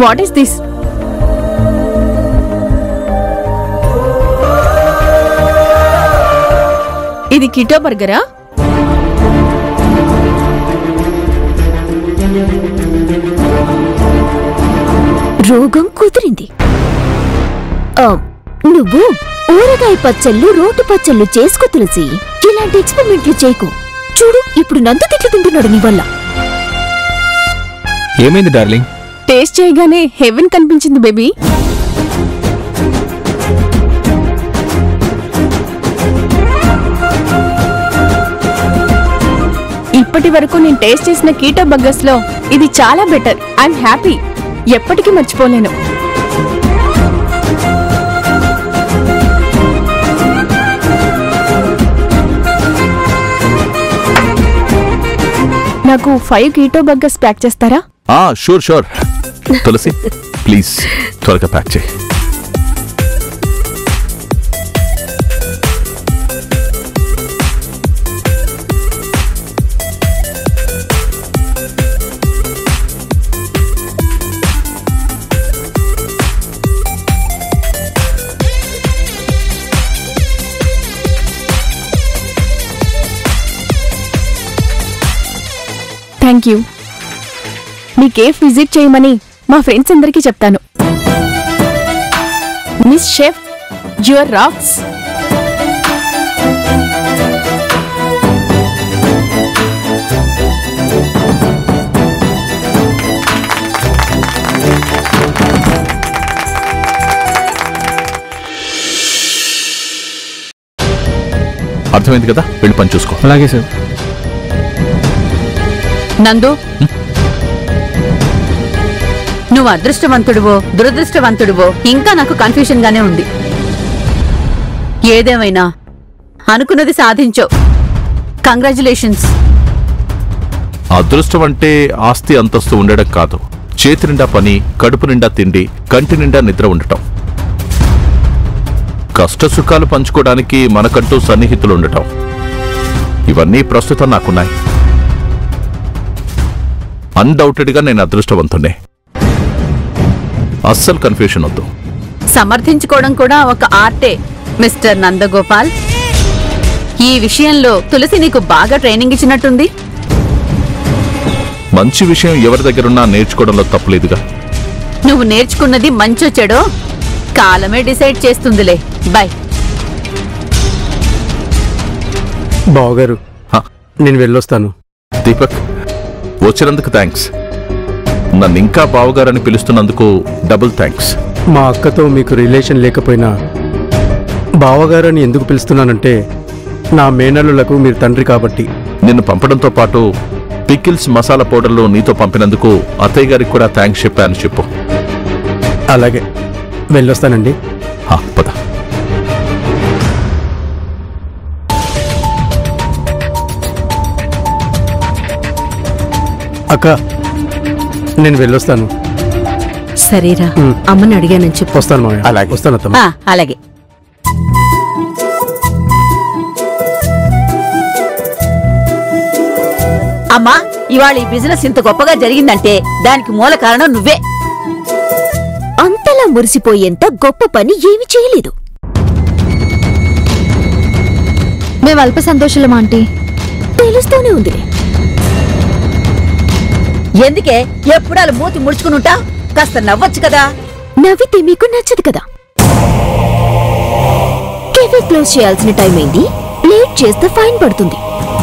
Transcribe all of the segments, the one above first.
What is this ఇది keto బర్గరా రోగం కుదిరింది ఆ, నువ్వు ఊరగాయ పచ్చళ్ళు రోటి పచ్చళ్ళు చేసుకో తులసి ఇలాంటి ఎక్స్పెరిమెంట్లు చేయకు చూడు ఇప్పుడు నందు తిట్లు తింటున్నాడు నీ వల్ల ఏమైంది డార్లింగ్ టేస్ట్ చేయగానే హెవెన్ కనిపించింది బేబీ ఇప్పటి వరకు నేను టేస్ట్ చేసిన కీటో బర్గర్స్ లో ఇది చాలా బెటర్ ఐఎమ్ హ్యాపీ ఎప్పటికీ మర్చిపోలేను నాకు ఫైవ్ కీటో బర్గర్స్ ప్యాక్ చేస్తారా ఆ షూర్ షూర్ తులసి ప్లీజ్ త్వరగా ప్యాక్ చేయి థ్యాంక్ యూ మీ కేఫ్ విజిట్ చేయమని మా ఫ్రెండ్స్ అందరికీ చెప్తాను మిస్ షెఫ్ యువర్ రాక్స్ అర్థమైంది కదా వెళ్ళి పని చూసుకో అలాగే సార్ నందు నువ్వు అదృష్టవంతుడివో దురదృష్టవంతుడివో ఇంకా నాకు కన్ఫ్యూషన్ గానే ఉంది ఏదేమైనా అనుకున్నది సాధించో కంగ్రాచులేషన్స్ అదృష్టం అంటే ఆస్తి అంతస్తు ఉండడం కాదు చేతి నిండా పని కడుపు నిండా తిండి కంటి నిండా నిద్ర ఉండటం కష్ట సుఖాలు పంచుకోవడానికి మనకంటూ సన్నిహితులు ఉండటం ఇవన్నీ ప్రస్తుతం నాకున్నాయి అన్డౌటెడ్గా నేను అదృష్టవంతుణ్ణే అస్సలు కన్ఫ్యూషన్ వద్దు సమర్థించుకోవడం కూడా ఒక ఆర్టే మిస్టర్ నందగోపాల్ ఈ విషయంలో తులసి నీకు బాగా ట్రైనింగ్ ఇచ్చినట్టుంది మంచి విషయం ఎవరి దగ్గరున్నా నేర్చుకోవడంలో తప్పులేదుగా నువ్వు నేర్చుకున్నది మంచో చెడో కాలమే డిసైడ్ చేస్తుందిలే బాయ్ బావగారు హ, నేను వెళ్ళొస్తాను దీపక్ వచ్చినందుకు థ్యాంక్స్ నన్ను ఇంకా బావగారని పిలుస్తున్నందుకు డబుల్ థ్యాంక్స్ మా అక్కతో మీకు రిలేషన్ లేకపోయినా బావగారని ఎందుకు పిలుస్తున్నానంటే నా మేనల్లులకు మీరు తండ్రి కాబట్టి నిన్ను పంపడంతో పాటు పికిల్స్ మసాలా పౌడర్లు నీతో పంపినందుకు అత్తయ్య గారికి కూడా థ్యాంక్స్ చెప్పాను చెప్పు అలాగే వెళ్ళొస్తానండి హా, పద అక్క నేను వెళ్ళొస్తాను సరేరా మ్. అమ్మని అడిగానని చెప్పు వస్తాను మావయ్య అలాగే. వస్తాను అత్తమ్మ ఆ, అలాగే అమ్మా ఇవాళ ఈ బిజినెస్ ఇంత గొప్పగా జరిగిందంటే దానికి మూల కారణం నువ్వే అంతలా మురిసిపోయేంత గొప్ప పని ఏమి చేయలేదు మేము అల్ప సంతోషులం ఆంటీ తెలుస్తూనే ఉంది ఎందుకే ఎప్పుడు అలా మూతి ముడుచుకుని ఉంటా కాస్త నవ్వొచ్చు కదా నవ్వితే మీకు నచ్చదు కదా కెఫే క్లోజ్ చేయాల్సిన టైం అయింది లేట్ చేస్తే ఫైన్ పడుతుంది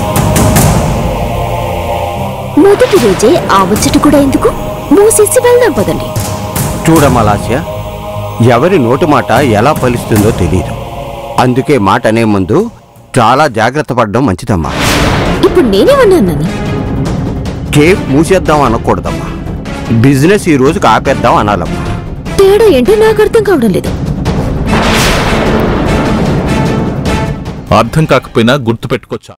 మొదటి రోజే ఆ ముచ్చట కూడా ఎందుకు మూసేసి వెళ్దాం పదండి చూడమలాస్య ఎవరి నోటి మాట ఎలా ఫలిస్తుందో తెలియదు అందుకే మాట అనే ముందు చాలా జాగ్రత్త పడడం మంచిదమ్మా ఇప్పుడు నేనేమన్నానని కేఫ్ మూసేద్దాం అనకూడదమ్మా బిజినెస్ ఈ రోజుకి ఆపేద్దాం అనాలమ్మా తేడా ఏంటో నాకు అర్థం కావడం లేదు అర్థం కాకపోయినా గుర్తుపెట్టుకోవచ్చా